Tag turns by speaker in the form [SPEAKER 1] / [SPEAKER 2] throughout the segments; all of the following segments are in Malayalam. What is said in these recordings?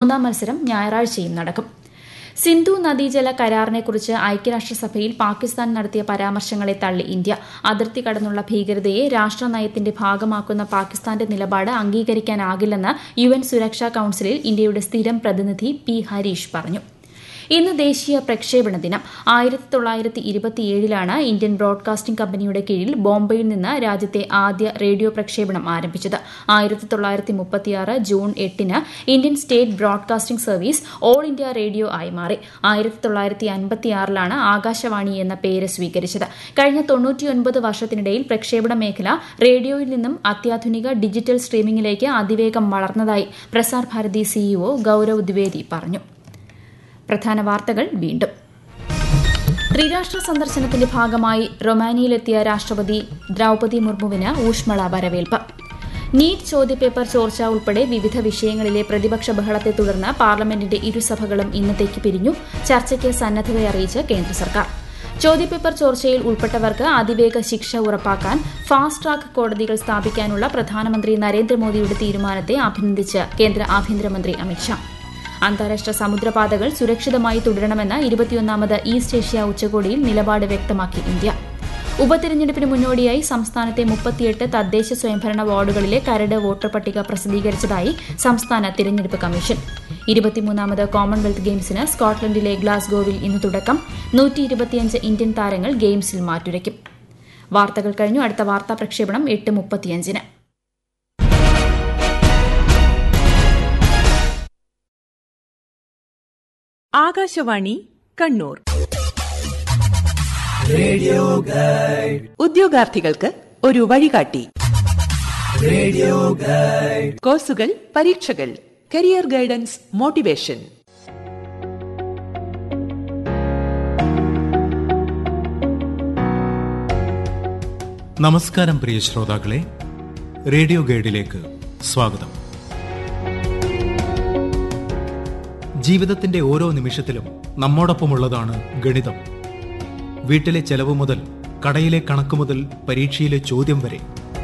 [SPEAKER 1] മൂന്നാം മത്സരം ഞായറാഴ്ചയും നടക്കും സിന്ധു നദീജല കരാറിനെക്കുറിച്ച് ഐക്യരാഷ്ട്രസഭയിൽ പാകിസ്ഥാൻ നടത്തിയ പരാമർശങ്ങളെ തള്ളി ഇന്ത്യ അതിർത്തി കടന്നുള്ള ഭീകരതയെ രാഷ്ട്രനയത്തിന്റെ ഭാഗമാക്കുന്ന പാകിസ്ഥാന്റെ നിലപാട് അംഗീകരിക്കാനാകില്ലെന്ന് യു എൻ സുരക്ഷാ കൌൺസിലിൽ ഇന്ത്യയുടെ സ്ഥിരം പ്രതിനിധി പി ഹരീഷ് പറഞ്ഞു ഇന്ന് ദേശീയ പ്രക്ഷേപണ ദിനം ആയിരത്തി തൊള്ളായിരത്തി ഇരുപത്തിയേഴിലാണ് ഇന്ത്യൻ ബ്രോഡ്കാസ്റ്റിംഗ് കമ്പനിയുടെ കീഴിൽ ബോംബെയിൽ നിന്ന് രാജ്യത്തെ ആദ്യ റേഡിയോ പ്രക്ഷേപണം ആരംഭിച്ചത് ആയിരത്തി തൊള്ളായിരത്തി മുപ്പത്തിയാറ് ജൂൺ എട്ടിന് Indian State Broadcasting Service All India Radio ആയി മാറി ആയിരത്തി തൊള്ളായിരത്തി അൻപത്തിയാറിലാണ് ആകാശവാണി എന്ന പേര് സ്വീകരിച്ചത് കഴിഞ്ഞ തൊണ്ണൂറ്റിയൊൻപത് വർഷത്തിനിടയിൽ പ്രക്ഷേപണ മേഖല റേഡിയോയിൽ നിന്നും അത്യാധുനിക ഡിജിറ്റൽ സ്ട്രീമിംഗിലേക്ക് അതിവേഗം വളർന്നതായി പ്രസാർ ഭാരതി സിഇഒ ഗൌരവ് ദ്വിവേദി പറഞ്ഞു പ്രധാന വാർത്തകൾ വീണ്ടും ത്രിരാഷ്ട്ര സന്ദർശനത്തിന്റെ ഭാഗമായി റൊമാനിയയിലെത്തിയ രാഷ്ട്രപതി ദ്രൌപതി മുർമുവിന് ഊഷ്മള വരവേൽപ്പ് നീറ്റ് ചോദ്യപേപ്പർ ചോർച്ച ഉൾപ്പെടെ വിവിധ വിഷയങ്ങളിലെ പ്രതിപക്ഷ ബഹളത്തെ തുടർന്ന് പാർലമെന്റിന്റെ ഇരുസഭകളും ഇന്നത്തേക്ക് പിരിഞ്ഞു ചർച്ചയ്ക്ക് സന്നദ്ധതയറിയിച്ച് കേന്ദ്ര സർക്കാർ ചോദ്യപേപ്പർ ചോർച്ചയിൽ ഉൾപ്പെട്ടവർക്ക് അതിവേഗ ശിക്ഷ ഉറപ്പാക്കാൻ ഫാസ്റ്റ് ട്രാക്ക് കോടതികൾ സ്ഥാപിക്കാനുള്ള പ്രധാനമന്ത്രി നരേന്ദ്രമോദിയുടെ തീരുമാനത്തെ അഭിനന്ദിച്ച് കേന്ദ്ര ആഭ്യന്തരമന്ത്രി അമിത്ഷാ അന്താരാഷ്ട്ര സമുദ്രപാതകൾ സുരക്ഷിതമായി തുടരണമെന്ന ഇരുപത്തിയൊന്നാമത് ഈസ്റ്റ് ഏഷ്യ ഉച്ചകോടിയിൽ നിലപാട് വ്യക്തമാക്കി ഇന്ത്യ ഉപതെരഞ്ഞെടുപ്പിന് മുന്നോടിയായി സംസ്ഥാനത്തെ മുപ്പത്തിയെട്ട് തദ്ദേശ സ്വയംഭരണ വാർഡുകളിലെ കരട് വോട്ടർ പട്ടിക പ്രസിദ്ധീകരിച്ചതായി സംസ്ഥാന തിരഞ്ഞെടുപ്പ് കമ്മീഷൻ ഇരുപത്തിമൂന്നാമത് കോമൺവെൽത്ത് ഗെയിംസിന് സ്കോട്ട്ലൻഡിലെ ഗ്ലാസ്ഗോവിൽ ഇന്ന് തുടക്കം നൂറ്റി ഇരുപത്തിയഞ്ച് ഇന്ത്യൻ താരങ്ങൾ ഗെയിംസിൽ മാറ്റുരയ്ക്കും വാർത്തകൾ കഴിഞ്ഞു അടുത്ത വാർത്താ പ്രക്ഷേപണം എട്ട് മുപ്പത്തിയഞ്ചിന്
[SPEAKER 2] ആകാശവാണി കണ്ണൂർ ഉദ്യോഗാർത്ഥികൾക്ക് ഒരു വഴികാട്ടി കോഴ്സുകൾ പരീക്ഷകൾ കരിയർ ഗൈഡൻസ് മോട്ടിവേഷൻ
[SPEAKER 3] നമസ്കാരം പ്രിയ ശ്രോതാക്കളെ റേഡിയോ ഗൈഡിലേക്ക് സ്വാഗതം ജീവിതത്തിന്റെ ഓരോ നിമിഷത്തിലും നമ്മോടൊപ്പമുള്ളതാണ് ഗണിതം വീട്ടിലെ ചെലവ് മുതൽ കടയിലെ കണക്ക് മുതൽ പരീക്ഷയിലെ ചോദ്യം വരെ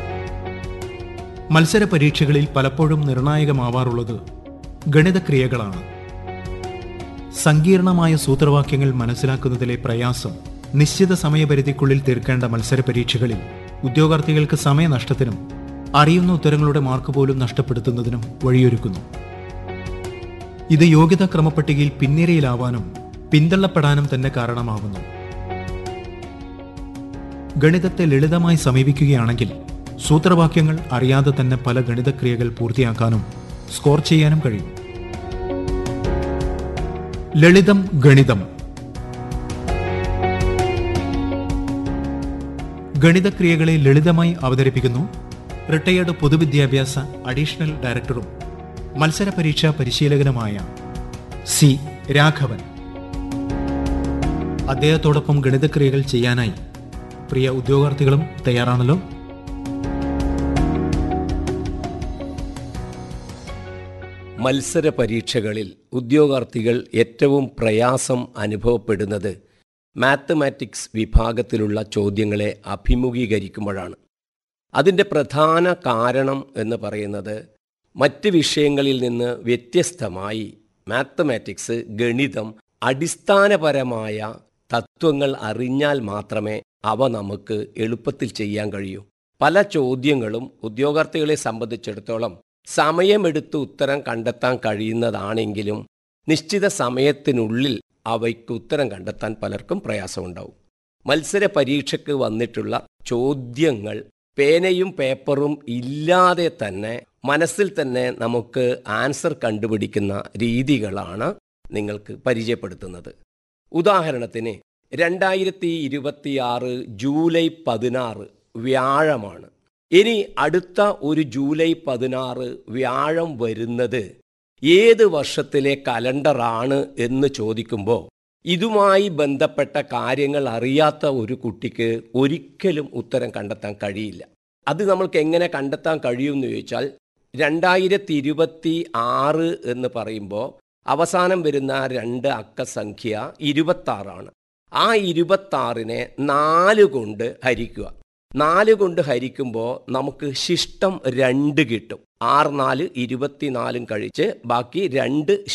[SPEAKER 3] മത്സര പരീക്ഷകളിൽ പലപ്പോഴും നിർണായകമാവാറുള്ളത് ഗണിതക്രിയകളാണ് സങ്കീർണമായ സൂത്രവാക്യങ്ങൾ മനസ്സിലാക്കുന്നതിലെ പ്രയാസം നിശ്ചിത സമയപരിധിക്കുള്ളിൽ തീർക്കേണ്ട മത്സര പരീക്ഷകളിൽ ഉദ്യോഗാർത്ഥികൾക്ക് സമയനഷ്ടത്തിനും അറിയുന്ന ഉത്തരങ്ങളുടെ മാർക്ക് പോലും നഷ്ടപ്പെടുത്തുന്നതിനും വഴിയൊരുക്കുന്നു ഇത് യോഗ്യതാ ക്രമപ്പട്ടികയിൽ പിൻനിരയിലാവാനും പിന്തള്ളപ്പെടാനും തന്നെ കാരണമാകുന്നു ഗണിതത്തെ ലളിതമായി സമീപിക്കുകയാണെങ്കിൽ സൂത്രവാക്യങ്ങൾ അറിയാതെ തന്നെ പല ഗണിതക്രിയകൾ പൂർത്തിയാക്കാനും സ്കോർ ചെയ്യാനും കഴിയും ലളിതം ഗണിതം ഗണിതക്രിയകളെ ലളിതമായി അവതരിപ്പിക്കുന്നു റിട്ടയേർഡ് പൊതുവിദ്യാഭ്യാസ അഡീഷണൽ ഡയറക്ടറും മത്സര പരീക്ഷാ പരിശീലകനുമായ സി രാഘവൻ അദ്ദേഹത്തോടൊപ്പം ഗണിതക്രിയകൾ ചെയ്യാനായി പ്രിയ ഉദ്യോഗാർത്ഥികളും തയ്യാറാണല്ലോ
[SPEAKER 4] മത്സര പരീക്ഷകളിൽ ഉദ്യോഗാർത്ഥികൾ ഏറ്റവും പ്രയാസം അനുഭവപ്പെടുന്നത് മാത്തമാറ്റിക്സ് വിഭാഗത്തിലുള്ള ചോദ്യങ്ങളെ അഭിമുഖീകരിക്കുമ്പോഴാണ് അതിൻ്റെ പ്രധാന കാരണം എന്ന് പറയുന്നത് മറ്റ് വിഷയങ്ങളിൽ നിന്ന് വ്യത്യസ്തമായി മാത്തമാറ്റിക്സ് ഗണിതം അടിസ്ഥാനപരമായ തത്വങ്ങൾ അറിഞ്ഞാൽ മാത്രമേ അവ നമുക്ക് എളുപ്പത്തിൽ ചെയ്യാൻ കഴിയൂ പല ചോദ്യങ്ങളും ഉദ്യോഗാർത്ഥികളെ സംബന്ധിച്ചിടത്തോളം സമയമെടുത്ത് ഉത്തരം കണ്ടെത്താൻ കഴിയുന്നതാണെങ്കിലും നിശ്ചിത സമയത്തിനുള്ളിൽ അവയ്ക്ക് ഉത്തരം കണ്ടെത്താൻ പലർക്കും പ്രയാസമുണ്ടാവും മത്സര പരീക്ഷയ്ക്ക് വന്നിട്ടുള്ള ചോദ്യങ്ങൾ പേനയും പേപ്പറും ഇല്ലാതെ തന്നെ മനസ്സിൽ തന്നെ നമുക്ക് ആൻസർ കണ്ടുപിടിക്കുന്ന രീതികളാണ് നിങ്ങൾക്ക് പരിചയപ്പെടുത്തുന്നത് ഉദാഹരണത്തിന് രണ്ടായിരത്തി ഇരുപത്തിയാറ് ജൂലൈ പതിനാറ് വ്യാഴമാണ് ഇനി അടുത്ത ഒരു ജൂലൈ പതിനാറ് വ്യാഴം വരുന്നത് ഏത് വർഷത്തിലെ കലണ്ടറാണ് എന്ന് ചോദിക്കുമ്പോൾ ഇതുമായി ബന്ധപ്പെട്ട കാര്യങ്ങൾ അറിയാത്ത ഒരു കുട്ടിക്ക് ഒരിക്കലും ഉത്തരം കണ്ടെത്താൻ കഴിയില്ല അത് നമ്മൾക്ക് എങ്ങനെ കണ്ടെത്താൻ കഴിയുമെന്ന് ചോദിച്ചാൽ രണ്ടായിരത്തി ഇരുപത്തി ആറ് എന്ന് പറയുമ്പോൾ അവസാനം വരുന്ന രണ്ട് അക്കസംഖ്യ ഇരുപത്താറാണ് ആ ഇരുപത്താറിനെ നാല് കൊണ്ട് ഹരിക്കുക നാല് കൊണ്ട് ഹരിക്കുമ്പോൾ നമുക്ക് ശിഷ്ടം രണ്ട് കിട്ടും ആറ് നാല് ഇരുപത്തിനാലും കഴിച്ച് ബാക്കി രണ്ട്